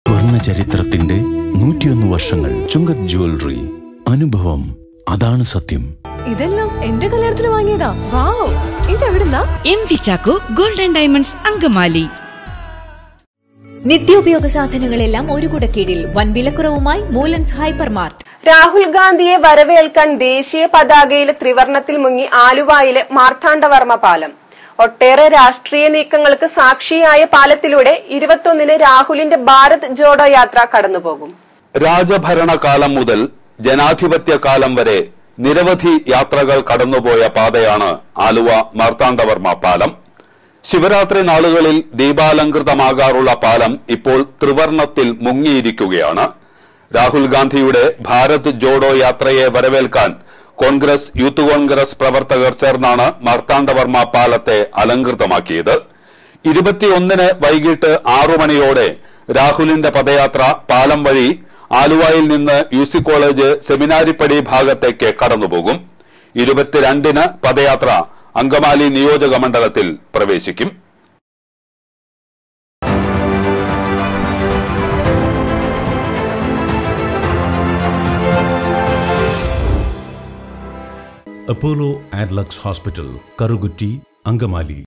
സ്വർണ്ണ ചരിത്രത്തിന്റെ നൂറ്റിയൊന്ന് വർഷങ്ങൾ ചുങ്കത് ജ്വല്ലറി അനുഭവം അതാണ് സത്യം ഇതെല്ലാം എന്റെ കല്യാണത്തിന് വാങ്ങിയതാ വാവ് ഇതെവിടുന്നാ M V Chacko golden diamonds Angamaly നിത്യോപയോഗ സാധനങ്ങളെല്ലാം ഒരു കുടക്കീഴിൽ വൻ വിലക്കുറവുമായി മൂലൻസ് ഹൈപ്പർ മാർട്ട് രാഹുൽ ഗാന്ധിയെ വരവേൽക്കാൻ ദേശീയ പതാകയിലെ ത്രിവർണത്തിൽ മുങ്ങി ആലുവായിലെ മാർത്താണ്ഡവർമ്മ പാലം ഒട്ടേറെ രാഷ്ട്രീയ നീക്കങ്ങൾക്ക് സാക്ഷിയായ പാലത്തിലൂടെ ഇരുപത്തൊന്നിന് രാഹുലിന്റെ ഭാരത് ജോഡോ യാത്ര കടന്നുപോകും രാജഭരണകാലം മുതൽ ജനാധിപത്യ കാലം വരെ നിരവധി യാത്രകൾ കടന്നുപോയ പാതയാണ് ആലുവ മാർത്താണ്ഡവർമ്മ പാലം ശിവരാത്രി നാളുകളിൽ ദീപാലങ്കൃതമാകാറുള്ള പാലം ഇപ്പോൾ ത്രിവർണത്തിൽ മുങ്ങിയിരിക്കുകയാണ് രാഹുൽ ഗാന്ധിയുടെ ഭാരത് ജോഡോ യാത്രയെ വരവേൽക്കാൻ കോൺഗ്രസ് യൂത്ത് കോൺഗ്രസ് പ്രവർത്തകർ ചേർന്നാണ് മാർത്താണ്ഡവർമ്മ പാലത്തെ അലങ്കൃതമാക്കിയത് ഇരുപത്തിയൊന്നിന് വൈകിട്ട് ആറു മണിയോടെ രാഹുലിന്റെ പദയാത്ര പാലം വഴി ആലുവയിൽ നിന്ന് യു സി കോളേജ് സെമിനാരിപ്പടി ഭാഗത്തേക്ക് കടന്നുപോകും ഇരുപത്തിരണ്ടിന് പദയാത്ര അങ്കമാലി നിയോജക മണ്ഡലത്തിൽ പ്രവേശിക്കും Apollo Adlux hospital Karukutty Angamaly